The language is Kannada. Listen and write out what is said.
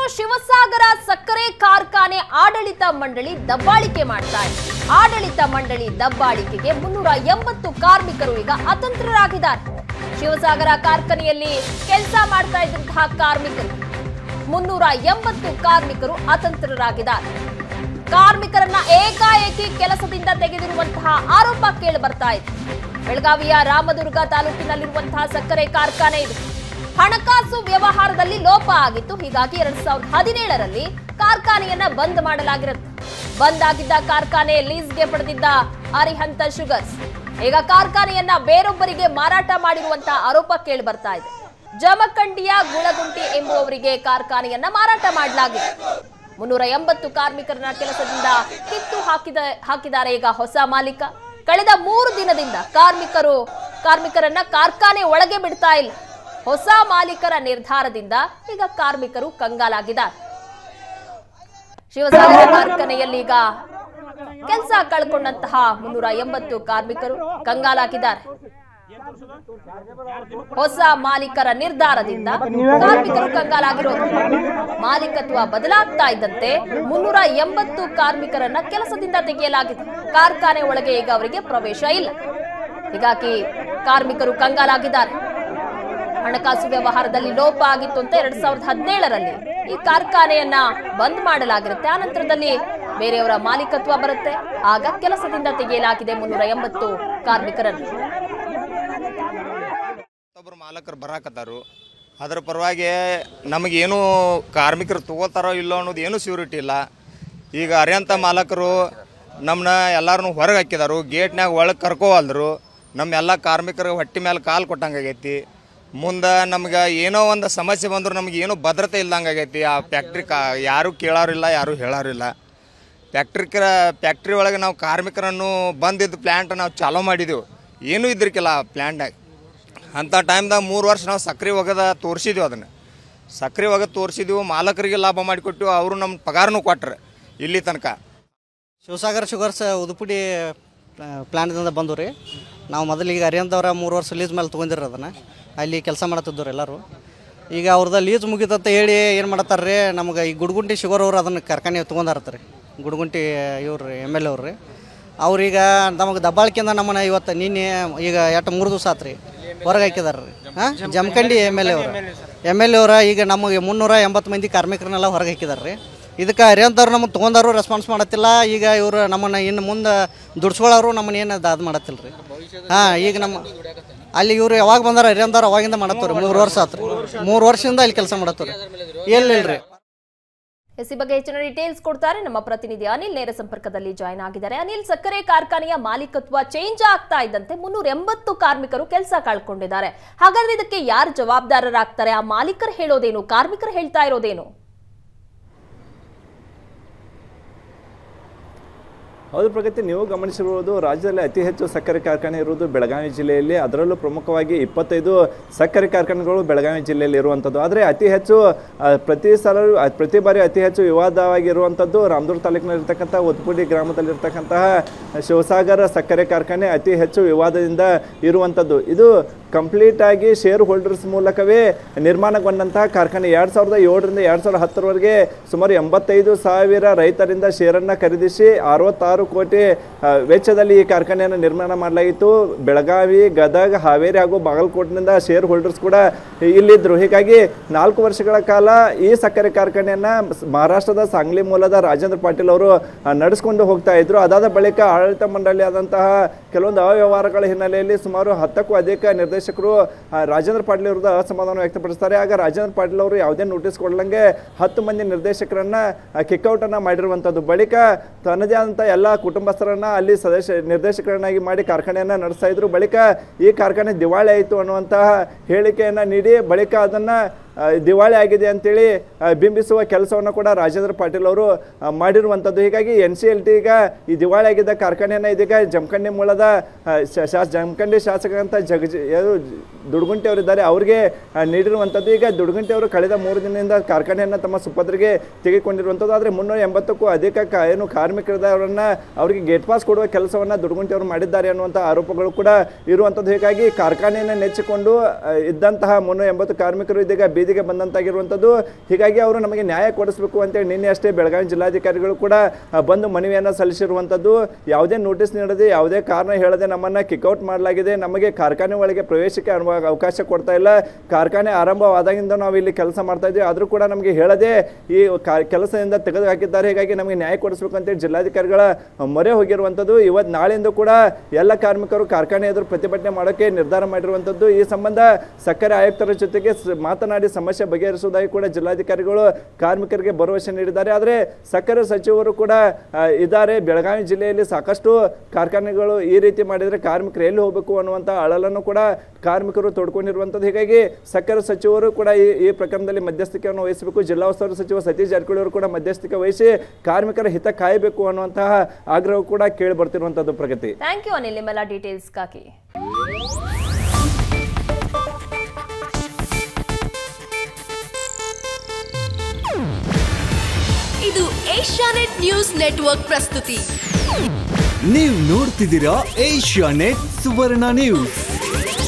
ಶಿವಸಾಗರ ಸಕ್ಕರೆ ಕಾರ್ಖಾನೆ ಆಡಳಿತ ಮಂಡಳಿ ದಬ್ಬಾಳಿಕೆ ಮಾಡ್ತಾ ಇದೆ ಆಡಳಿತ ಮಂಡಳಿ ದಬ್ಬಾಳಿಕೆಗೆ ಮುನ್ನೂರ ಎಂಬತ್ತು ಕಾರ್ಮಿಕರು ಈಗ ಅತಂತ್ರರಾಗಿದ್ದಾರೆ ಶಿವಸಾಗರ ಕಾರ್ಖಾನೆಯಲ್ಲಿ ಕೆಲಸ ಮಾಡ್ತಾ ಇದ್ದಂತಹ ಕಾರ್ಮಿಕರು ಮುನ್ನೂರ ಎಂಬತ್ತು ಕಾರ್ಮಿಕರು ಅತಂತ್ರರಾಗಿದ್ದಾರೆ ಕಾರ್ಮಿಕರನ್ನ ಏಕಾಏಕಿ ಕೆಲಸದಿಂದ ತೆಗೆದಿರುವಂತಹ ಆರೋಪ ಕೇಳಿ ಬರ್ತಾ ಇದೆ ಬೆಳಗಾವಿಯ ರಾಮದುರ್ಗ ತಾಲೂಕಿನಲ್ಲಿರುವಂತಹ ಸಕ್ಕರೆ ಕಾರ್ಖಾನೆ ಇದು ಹಣಕಾಸು ವ್ಯವಹಾರದಲ್ಲಿ ಲೋಪ ಆಗಿತ್ತು ಹೀಗಾಗಿ ಎರಡ್ ಸಾವಿರದ ಹದಿನೇಳರಲ್ಲಿ ಕಾರ್ಖಾನೆಯನ್ನ ಬಂದ್ ಮಾಡಲಾಗಿರುತ್ತೆ ಬಂದ್ ಆಗಿದ್ದ ಕಾರ್ಖಾನೆ ಲೀಸ್ಗೆ ಪಡೆದಿದ್ದ ಅರಿಹಂತ ಶುಗರ್ಸ್ ಈಗ ಕಾರ್ಖಾನೆಯನ್ನ ಬೇರೊಬ್ಬರಿಗೆ ಮಾರಾಟ ಮಾಡಿರುವಂತಹ ಆರೋಪ ಕೇಳಿ ಬರ್ತಾ ಇದೆ ಜಮಖಂಡಿಯ ಗುಳಗುಂಟಿ ಎಂಬುವವರಿಗೆ ಕಾರ್ಖಾನೆಯನ್ನ ಮಾರಾಟ ಮಾಡಲಾಗಿದೆ ಮುನ್ನೂರ ಎಂಬತ್ತು ಕಾರ್ಮಿಕರನ್ನ ಕೆಲಸದಿಂದ ಕಿತ್ತು ಹಾಕಿದ ಹಾಕಿದ್ದಾರೆ ಈಗ ಹೊಸ ಮಾಲೀಕ ಕಳೆದ ಮೂರು ದಿನದಿಂದ ಕಾರ್ಮಿಕರು ಕಾರ್ಮಿಕರನ್ನ ಕಾರ್ಖಾನೆ ಒಳಗೆ ಬಿಡ್ತಾ ಇಲ್ಲ ಹೊಸ ಮಾಲೀಕರ ನಿರ್ಧಾರದಿಂದ ಈಗ ಕಾರ್ಮಿಕರು ಕಂಗಾಲಾಗಿದ್ದಾರೆ ಶಿವಸಾಗರ ಕಾರ್ಖಾನೆಯಲ್ಲಿ ಈಗ ಕೆಲಸ ಕಳ್ಕೊಂಡಂತಹ ಮುನ್ನೂರ ಎಂಬತ್ತು ಕಾರ್ಮಿಕರು ಕಂಗಾಲಾಗಿದ್ದಾರೆ ಹೊಸ ಮಾಲೀಕರ ನಿರ್ಧಾರದಿಂದ ಕಾರ್ಮಿಕರು ಕಂಗಾಲಾಗಿರೋದು ಮಾಲೀಕತ್ವ ಬದಲಾಗ್ತಾ ಇದ್ದಂತೆ ಮುನ್ನೂರ ಎಂಬತ್ತು ಕಾರ್ಮಿಕರನ್ನ ಕೆಲಸದಿಂದ ತೆಗೆಯಲಾಗಿದೆ ಕಾರ್ಖಾನೆ ಒಳಗೆ ಈಗ ಅವರಿಗೆ ಪ್ರವೇಶ ಇಲ್ಲ ಹೀಗಾಗಿ ಕಾರ್ಮಿಕರು ಕಂಗಾಲಾಗಿದ್ದಾರೆ ಹಣಕಾಸು ವ್ಯವಹಾರದಲ್ಲಿ ಲೋಪ ಆಗಿತ್ತು ಅಂತ ಎರಡ್ ಸಾವಿರದ ಹದಿನೇಳರಲ್ಲಿ ಈ ಕಾರ್ಖಾನೆಯನ್ನ ಬಂದ್ ಮಾಡಲಾಗಿರುತ್ತೆ ಆ ನಂತರದಲ್ಲಿ ಬೇರೆಯವರ ಮಾಲೀಕತ್ವ ಬರುತ್ತೆ ಆಗ ಕೆಲಸದಿಂದ ತೆಗೆಯಲಾಗಿದೆ ಮುನ್ನೂರ ಎಂಬತ್ತು ಕಾರ್ಮಿಕರನ್ನು ಮತ್ತೊಬ್ಬರು ಮಾಲಕರು ಬರಾಕತ್ತಾರು ಅದ್ರ ಪರವಾಗಿ ನಮಗೇನು ಕಾರ್ಮಿಕರು ತಗೋತಾರೋ ಇಲ್ಲೋ ಅನ್ನೋದು ಏನೂ ಸ್ಯೂರಿಟಿ ಇಲ್ಲ ಈಗ ಅರ್ಯಂತ ಮಾಲಕರು ನಮ್ಮನ್ನ ಎಲ್ಲರನ್ನೂ ಹೊರಗೆ ಹಾಕಿದಾರು ಗೇಟ್ನಾಗ ಒಳಗೆ ಕರ್ಕೋವಲ್ರು ನಮ್ಮ ಎಲ್ಲ ಕಾರ್ಮಿಕರು ಹೊಟ್ಟೆ ಮೇಲೆ ಕಾಲು ಕೊಟ್ಟಂಗಾಗೈತಿ ಮುಂದೆ ನಮ್ಗೆ ಏನೋ ಒಂದು ಸಮಸ್ಯೆ ಬಂದರೂ ನಮ್ಗೆ ಏನೂ ಭದ್ರತೆ ಇಲ್ದಂಗೆ ಆಗೈತಿ ಆ ಫ್ಯಾಕ್ಟ್ರಿ ಕಾ ಯಾರೂ ಕೇಳೋರಿಲ್ಲ ಯಾರೂ ಹೇಳೋರಿಲ್ಲ ಫ್ಯಾಕ್ಟ್ರಿ ಫ್ಯಾಕ್ಟ್ರಿ ಒಳಗೆ ನಾವು ಕಾರ್ಮಿಕರನ್ನು ಬಂದಿದ್ದು ಪ್ಲ್ಯಾಂಟ್ ನಾವು ಚಾಲೂ ಮಾಡಿದೆವು ಏನೂ ಇದ್ರಿಕಿಲ್ಲ ಆ ಪ್ಲ್ಯಾಂಟ್ನಾಗ ಅಂಥ ಟೈಮ್ದಾಗ ಮೂರು ವರ್ಷ ನಾವು ಸಕ್ರೆ ಒಗದ ತೋರಿಸಿದ್ವಿ ಅದನ್ನು ಸಕ್ರೆ ಒಗದು ತೋರಿಸಿದ್ವು ಮಾಲಕರಿಗೆ ಲಾಭ ಮಾಡಿಕೊಟ್ಟಿವು ಅವರು ನಮ್ಮ ಪಗಾರನೂ ಕೊಟ್ರು ಇಲ್ಲಿ ತನಕ ಶಿವಸಾಗರ ಶುಗರ್ಸ್ ಉದುಪುಡಿ ಪ್ಲ್ಯಾಂಟ್ದಿಂದ ಬಂದು ರೀ ನಾವು ಮೊದಲಿಗೆ ಅರಿಯಂದವ್ರ ಮೂರು ವರ್ಷ ಲೀಸ್ ಮೇಲೆ ತೊಗೊಂಡಿರ ಅದನ್ನು ಅಲ್ಲಿ ಕೆಲಸ ಮಾಡತ್ತಿದ್ದವ್ರು ಎಲ್ಲರೂ ಈಗ ಅವ್ರದ್ದು ಲೀಸ್ ಮುಗಿತಂತ ಹೇಳಿ ಏನು ಮಾಡತ್ತಾರ ರೀ ನಮ್ಗೆ ಈ ಗುಡ್ಗುಂಟಿ ಶುಗರ್ ಅವ್ರು ಅದನ್ನು ಕಾರ್ಖಾನೆ ತೊಗೊಂಡಾರತ್ತ ರೀ ಗುಡ್ಗುಂಟಿ ಇವ್ರು ರೀ ಎಮ್ ಎಲ್ ಅವ್ರು ರೀ ಅವ್ರೀಗ ನಮಗೆ ದಬ್ಬಾಳಿಕೆಯಿಂದ ನಮ್ಮನ್ನ ಇವತ್ತು ನಿನ್ನೆ ಈಗ ಎಷ್ಟು ಮೂರು ದಿವಸ ಆತ್ರಿ ಹೊರಗೆ ಹಾಕಿದಾರೆ ರೀ ಹಾಂ ಜಮಖಂಡಿ ಎಮ್ ಎಲ್ ಎ ಅವರು ಎಮ್ ಎಲ್ ಎ ಅವ್ರ ಈಗ ನಮಗೆ ಮುನ್ನೂರ ಎಂಬತ್ತು ಮಂದಿ ಕಾರ್ಮಿಕರನ್ನೆಲ್ಲ ಹೊರಗೆ ಹಾಕಿದಾರೆ ರೀ ಇದಕ್ಕೆ ಅರಿಯಂತವ್ರು ನಮಗೆ ತೊಗೊಂಡಾರು ರೆಸ್ಪಾನ್ಸ್ ಮಾಡತ್ತಿಲ್ಲ ಈಗ ಇವರು ನಮ್ಮನ್ನು ಇನ್ನು ಮುಂದೆ ದುಡ್ಸ್ಕೊಳ್ಳೋರು ನಮ್ಮನ್ನ ಏನು ಅದು ಮಾಡತ್ತಿಲ್ಲ ರೀ ಹಾಂ ಈಗ ನಮ್ಮ ಅಲ್ಲಿ ಇವರು ಯಾವಾಗ ಬಂದಾರ ಅರಿಯಂದವ್ರು ಅವಾಗಿಂದ ಮಾಡತ್ತವ್ರಿ ಮೂರು ವರ್ಷ ಆತ್ರಿ ಮೂರು ವರ್ಷದಿಂದ ಅಲ್ಲಿ ಕೆಲಸ ಮಾಡತ್ತವ್ರಿ ಎಲ್ಲಿಲ್ಲ ರೀ ಎಸ್ ಈ ಬಗ್ಗೆ ಹೆಚ್ಚಿನ ಡೀಟೇಲ್ಸ್ ಕೊಡ್ತಾರೆ ನಮ್ಮ ಪ್ರತಿನಿಧಿ ಅನಿಲ್ ನೇರ ಸಂಪರ್ಕದಲ್ಲಿ ಜಾಯ್ನ್ ಆಗಿದ್ದಾರೆ ಅನಿಲ್ ಸಕ್ಕರೆ ಕಾರ್ಖಾನೆಯ ಮಾಲೀಕತ್ವ ಚೇಂಜ್ ಆಗ್ತಾ ಇದ್ದಂತೆ ಮುನ್ನೂರ ಎಂಬತ್ತು ಕಾರ್ಮಿಕರು ಕೆಲಸ ಕಳ್ಕೊಂಡಿದ್ದಾರೆ ಹಾಗಾದ್ರೆ ಇದಕ್ಕೆ ಯಾರು ಜವಾಬ್ದಾರರಾಗ್ತಾರೆ ಆ ಮಾಲೀಕರು ಹೇಳೋದೇನು ಕಾರ್ಮಿಕರು ಹೇಳ್ತಾ ಇರೋದೇನು ಹೌದು ಪ್ರಗತಿ ನೀವು ಗಮನಿಸಿರುವುದು ರಾಜ್ಯದಲ್ಲಿ ಅತಿ ಹೆಚ್ಚು ಸಕ್ಕರೆ ಕಾರ್ಖಾನೆ ಇರುವುದು ಬೆಳಗಾವಿ ಜಿಲ್ಲೆಯಲ್ಲಿ ಅದರಲ್ಲೂ ಪ್ರಮುಖವಾಗಿ ಇಪ್ಪತ್ತೈದು ಸಕ್ಕರೆ ಕಾರ್ಖಾನೆಗಳು ಬೆಳಗಾವಿ ಜಿಲ್ಲೆಯಲ್ಲಿ ಇರುವಂಥದ್ದು ಆದರೆ ಅತಿ ಹೆಚ್ಚು ಆ, ಪ್ರತಿ ಸಲ ಆ, ಪ್ರತಿ ಬಾರಿ ಅತಿ ಹೆಚ್ಚು ವಿವಾದವಾಗಿರುವಂಥದ್ದು ರಾಮದುರ್ಗ ತಾಲೂಕಿನಲ್ಲಿರ್ತಕ್ಕಂಥ ಒತ್ಪುಡಿ ಗ್ರಾಮದಲ್ಲಿರ್ತಕ್ಕಂತಹ ಶಿವಸಾಗರ ಸಕ್ಕರೆ ಕಾರ್ಖಾನೆ ಅತಿ ಹೆಚ್ಚು ವಿವಾದದಿಂದ ಇರುವಂಥದ್ದು ಇದು ಕಂಪ್ಲೀಟ್ ಆಗಿ ಶೇರ್ ಹೋಲ್ಡರ್ಸ್ ಮೂಲಕವೇ ನಿರ್ಮಾಣಗೊಂಡಂತಹ ಕಾರ್ಖಾನೆ ಎರಡು ಸಾವಿರದ ಏಳರಿಂದ ಎರಡು ಸಾವಿರದ ಹತ್ತರವರೆಗೆ ಸುಮಾರು ಎಂಬತ್ತೈದು ಸಾವಿರ ರೈತರಿಂದ ಶೇರನ್ನು ಖರೀದಿಸಿ ಅರವತ್ತಾರು ಕೋಟಿ ಆ, ವೆಚ್ಚದಲ್ಲಿ ಈ ಕಾರ್ಖಾನೆಯನ್ನು ನಿರ್ಮಾಣ ಮಾಡಲಾಗಿತ್ತು ಬೆಳಗಾವಿ ಗದಗ ಹಾವೇರಿ ಹಾಗೂ ಬಾಗಲಕೋಟಿನಿಂದ ಶೇರ್ ಹೋಲ್ಡರ್ಸ್ ಕೂಡ ಇಲ್ಲಿದ್ದರು ಹೀಗಾಗಿ ನಾಲ್ಕು ವರ್ಷಗಳ ಕಾಲ ಈ ಸಕ್ಕರೆ ಕಾರ್ಖಾನೆಯನ್ನು ಮಹಾರಾಷ್ಟ್ರದ ಸಾಂಗ್ಲಿ ಮೂಲದ ರಾಜೇಂದ್ರ ಪಾಟೀಲ್ ಅವರು ಆ, ನಡೆಸ್ಕೊಂಡು ಹೋಗ್ತಾ ಇದ್ರು ಅದಾದ ಬಳಿಕ ಆಡಳಿತ ಮಂಡಳಿ ಆದಂತಹ ಕೆಲವೊಂದು ಅವ್ಯವಹಾರಗಳ ಹಿನ್ನೆಲೆಯಲ್ಲಿ ಸುಮಾರು ಹತ್ತಕ್ಕೂ ಅಧಿಕ ನಿರ್ದೇಶಕರು ಆ, ರಾಜೇಂದ್ರ ಪಾಟೀಲ್ ವಿರುದ್ಧ ಅಸಮಾಧಾನ ವ್ಯಕ್ತಪಡಿಸ್ತಾರೆ ಆಗ ರಾಜೇಂದ್ರ ಪಾಟೀಲ್ ಅವರು ಯಾವುದೇ ನೋಟಿಸ್ ಕೊಡಲಂಗೆ ಹತ್ತು ಮಂದಿ ನಿರ್ದೇಶಕರನ್ನ ಕಿಕ್ಔಟ್ ಅನ್ನ ಮಾಡಿರುವಂಥದ್ದು ಬಳಿಕ ತನ್ನದೇ ಆದಂಥ ಎಲ್ಲ ಕುಟುಂಬಸ್ಥರನ್ನ ಅಲ್ಲಿ ಸದಸ್ಯ ನಿರ್ದೇಶಕರನ್ನಾಗಿ ಮಾಡಿ ಕಾರ್ಖಾನೆಯನ್ನ ನಡೆಸ್ತಾ ಇದ್ರು ಬಳಿಕ ಈ ಕಾರ್ಖಾನೆ ದಿವಾಳಿ ಆಯಿತು ಅನ್ನುವಂತಹ ಹೇಳಿಕೆಯನ್ನ ನೀಡಿ ಬಳಿಕ ಅದನ್ನ ಆ, ದಿವಾಳಿ ಆಗಿದೆ ಅಂತೇಳಿ ಆ, ಬಿಂಬಿಸುವ ಕೆಲಸವನ್ನು ಕೂಡ ರಾಜೇಂದ್ರ ಪಾಟೀಲ್ ಅವರು ಆ, ಮಾಡಿರುವಂಥದ್ದು ಹೀಗಾಗಿ ಎನ್ ಸಿ ಎಲ್ ಟಿ ಈಗ ಈ ದಿವಾಳಿ ಆಗಿದ್ದ ಕಾರ್ಖಾನೆಯನ್ನು ಇದೀಗ ಜಮಖಂಡಿ ಮೂಲದ ಆ, ಶ- ಶಾಸ ಜಮಖಂಡಿ ಶಾಸಕರಂತ ಜಗಜಿ ಯಾರು ದುಡ್ಗುಂಟಿ ಅವರಿದ್ದಾರೆ ಅವ್ರಿಗೆ ಆ, ನೀಡಿರುವಂಥದ್ದು ಈಗ ದುಡ್ಗುಂಟಿ ಅವರು ಕಳೆದ ಮೂರು ದಿನದಿಂದ ಕಾರ್ಖಾನೆಯನ್ನು ತಮ್ಮ ಸುಪತ್ರಿಗೆ ತೆಗೆದುಕೊಂಡಿರುವಂಥದ್ದು ಆದರೆ ಮುನ್ನೂರ ಎಂಬತ್ತಕ್ಕೂ ಅಧಿಕ ಕ- ಏನು ಕಾರ್ಮಿಕರವರನ್ನ ಅವರಿಗೆ ಗೇಟ್ ಪಾಸ್ ಕೊಡುವ ಕೆಲಸವನ್ನು ದುಡ್ಗುಂಟಿ ಅವರು ಮಾಡಿದ್ದಾರೆ ಅನ್ನುವಂಥ ಆರೋಪಗಳು ಕೂಡ ಇರುವಂಥದ್ದು ಹೀಗಾಗಿ ಕಾರ್ಖಾನೆಯನ್ನು ನೆಚ್ಚಿಕೊಂಡು ಆ, ಇದ್ದಂತಹ ಮುನ್ನೂರ ಎಂಬತ್ತು ಕಾರ್ಮಿಕರು ಇದೀಗ ಬೀದಿ ಬೀದಿಗೆ ಬಂದಂತಾಗಿರುವಂಥದ್ದು ಹೀಗಾಗಿ ಅವರು ನಮಗೆ ನ್ಯಾಯ ಕೊಡಿಸಬೇಕು ಅಂತೇಳಿ ನಿನ್ನೆ ಅಷ್ಟೇ ಬೆಳಗಾವಿ ಜಿಲ್ಲಾಧಿಕಾರಿಗಳು ಕೂಡ ಆ, ಬಂದು ಮನವಿಯನ್ನು ಸಲ್ಲಿಸಿರುವಂಥದ್ದು ಯಾವುದೇ ನೋಟಿಸ್ ನೀಡದೆ ಯಾವುದೇ ಕಾರಣ ಹೇಳದೆ ನಮ್ಮನ್ನು ಕಿಕ್ಔಟ್ ಮಾಡಲಾಗಿದೆ ನಮಗೆ ಕಾರ್ಖಾನೆ ಒಳಗೆ ಪ್ರವೇಶಕ್ಕೆ ಅನುವ ಅವಕಾಶ ಕೊಡ್ತಾ ಇಲ್ಲ ಕಾರ್ಖಾನೆ ಆರಂಭವಾದಾಗಿಂದ ನಾವು ಇಲ್ಲಿ ಕೆಲಸ ಮಾಡ್ತಾ ಇದ್ದೀವಿ ಆದರೂ ಕೂಡ ನಮಗೆ ಹೇಳದೆ ಈ ಕಾ- ಕೆಲಸದಿಂದ ತೆಗೆದು ಹಾಕಿದ್ದಾರೆ ಹೀಗಾಗಿ ನಮಗೆ ನ್ಯಾಯ ಕೊಡಿಸಬೇಕು ಅಂತೇಳಿ ಜಿಲ್ಲಾಧಿಕಾರಿಗಳ ಮೊರೆ ಹೋಗಿರುವಂಥದ್ದು ಇವತ್ತು ನಾಳೆಯಿಂದ ಕೂಡ ಎಲ್ಲ ಕಾರ್ಮಿಕರು ಕಾರ್ಖಾನೆ ಎದುರು ಪ್ರತಿಭಟನೆ ಮಾಡೋಕ್ಕೆ ನಿರ್ಧಾರ ಮಾಡಿರುವಂಥದ್ದು ಈ ಸಂಬಂಧ ಸಕ್ಕರೆ ಆಯುಕ್ತರ ಜೊತೆಗೆ ಸ- ಮಾತನಾಡಿ ಸಮಸ್ಯೆ ಬಗೆಹರಿಸುವುದಾಗಿ ಕೂಡ ಜಿಲ್ಲಾಧಿಕಾರಿಗಳು ಕಾರ್ಮಿಕರಿಗೆ ಭರವಸೆ ನೀಡಿದ್ದಾರೆ ಆದರೆ ಸಕ್ಕರೆ ಸಚಿವರು ಕೂಡ ಆ, ಇದ್ದಾರೆ ಬೆಳಗಾವಿ ಜಿಲ್ಲೆಯಲ್ಲಿ ಸಾಕಷ್ಟು ಕಾರ್ಖಾನೆಗಳು ಈ ರೀತಿ ಮಾಡಿದರೆ ಕಾರ್ಮಿಕರು ಎಲ್ಲಿ ಹೋಗಬೇಕು ಅನ್ನುವಂಥ ಅಳಲನ್ನು ಕೂಡ ಕಾರ್ಮಿಕರು ತೊಡ್ಕೊಂಡಿರುವಂಥದ್ದು ಹೀಗಾಗಿ ಸಕ್ಕರೆ ಸಚಿವರು ಕೂಡ ಈ ಈ ಪ್ರಕರಣದಲ್ಲಿ ಮಧ್ಯಸ್ಥಿಕೆಯನ್ನು ವಹಿಸಬೇಕು ಜಿಲ್ಲಾ ಉಸ್ತುವಾರಿ ಸಚಿವ ಸತೀಶ್ ಜಾರಕಿಹೊಳಿ ಅವರು ಕೂಡ ಮಧ್ಯಸ್ಥಿಕೆ ವಹಿಸಿ ಕಾರ್ಮಿಕರ ಹಿತ ಕಾಯಬೇಕು ಅನ್ನುವಂತಹ ಆಗ್ರಹ ಕೂಡ ಕೇಳಿ ಬರ್ತಿರುವಂಥದ್ದು ಪ್ರಗತಿ ಥ್ಯಾಂಕ್ ಯು ಅನಿಲ್ ನಿಮ್ಮೆಲ್ಲ ಡೀಟೇಲ್ಸ್ಗಾಗಿ ಇದು ಏಷ್ಯಾನೆಟ್ ನ್ಯೂಸ್ ನೆಟ್ವರ್ಕ್ ಪ್ರಸ್ತುತಿ ನೀವು ನೋಡ್ತಿದ್ದೀರಾ ಏಷ್ಯಾ ನೆಟ್ ಸುವರ್ಣ ನ್ಯೂಸ್